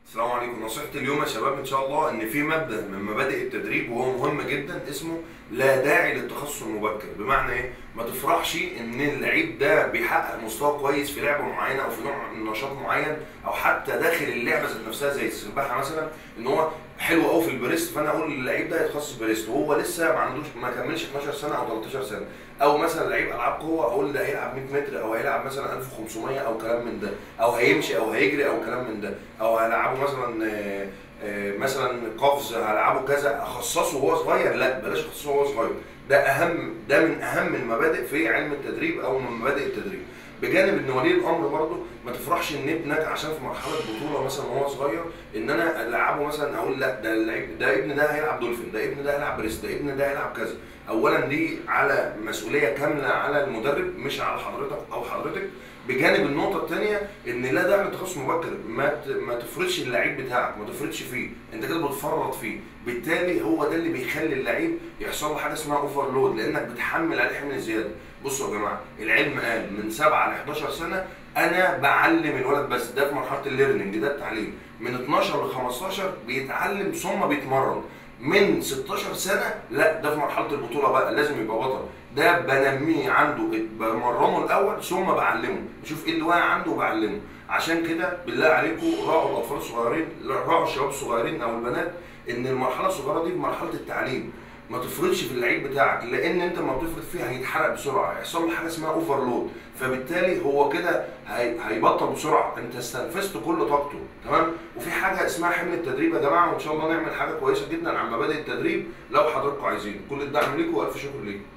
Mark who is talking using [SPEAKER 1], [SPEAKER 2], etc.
[SPEAKER 1] السلام عليكم نصيحتي اليوم يا شباب ان شاء الله ان في مبدا من مبادئ التدريب وهو مهم جدا اسمه لا داعي للتخصص المبكر بمعنى ايه ما تفرحش ان اللعيب ده بيحقق مستوى كويس في لعبه معينه او في نوع من نشاط معين او حتى داخل اللعبه ذات نفسها زي السباحه مثلا ان هو حلو قوي في البريست فانا اقول اللعيب ده يتخصص بريست وهو لسه ما عندوش ما كملش 12 سنه او 13 سنه او مثلا لعيب العاب قوه اقول ده هيلعب 100 متر او هيلعب مثلا 1500 او كلام من ده او هيمشي او هيجري او كلام من ده او هلعبه مثلا آه، آه، مثلا قفز هلعبه كذا اخصصه وهو صغير لا بلاش اخصصه وهو صغير ده اهم ده من اهم المبادئ في علم التدريب او من مبادئ التدريب بجانب ان ولي الامر برضه ما تفرحش ان ابنك عشان في مرحله بطوله مثلا وهو صغير ان انا العبه مثلا اقول لا ده اللعيب ده ابن ده هيلعب دولفين ده ابن ده هيلعب بريست ده ابن ده هيلعب كذا اولا دي على مسؤوليه كامله على المدرب مش على حضرتك او حضرتك بجانب النقطة الثانية إن لا داعي للتخصص مبكر، ما ت- ما تفرضش اللعيب بتاعك، ما تفرضش فيه، أنت كده بتفرط فيه، بالتالي هو ده اللي بيخلي اللعيب يحصل له حاجة اسمها اوفرلود لأنك بتحمل عليه حمل زيادة. بصوا يا جماعة، العلم قال من 7 ل 11 سنة أنا بعلم الولد بس ده في مرحلة الليرنينج ده التعليم، من 12 ل 15 بيتعلم ثم بيتمرن. من 16 سنة لا ده في مرحلة البطولة بقى لازم يبقى بطل ده بنميه عنده بمرنه الاول ثم بعلمه بشوف ايه اللي واقع عنده وبعلمه عشان كده بالله عليكم راعوا الاطفال الصغيرين راعوا الشباب الصغيرين او البنات ان المرحله الصغيره دي مرحله التعليم ما تفرضش في اللعيب بتاعك لان انت لما بتفرض فيه هيتحرق بسرعه هيحصل له حاجه اسمها اوفرلود فبالتالي هو كده هي- هيبطل بسرعه انت استنفذت كل طاقته تمام وفي حاجه اسمها حمل التدريب يا جماعه وان شاء الله نعمل حاجه كويسه جدا عن مبادئ التدريب لو حضراتكم عايزين كل الدعم ليكم والف شكر ليكم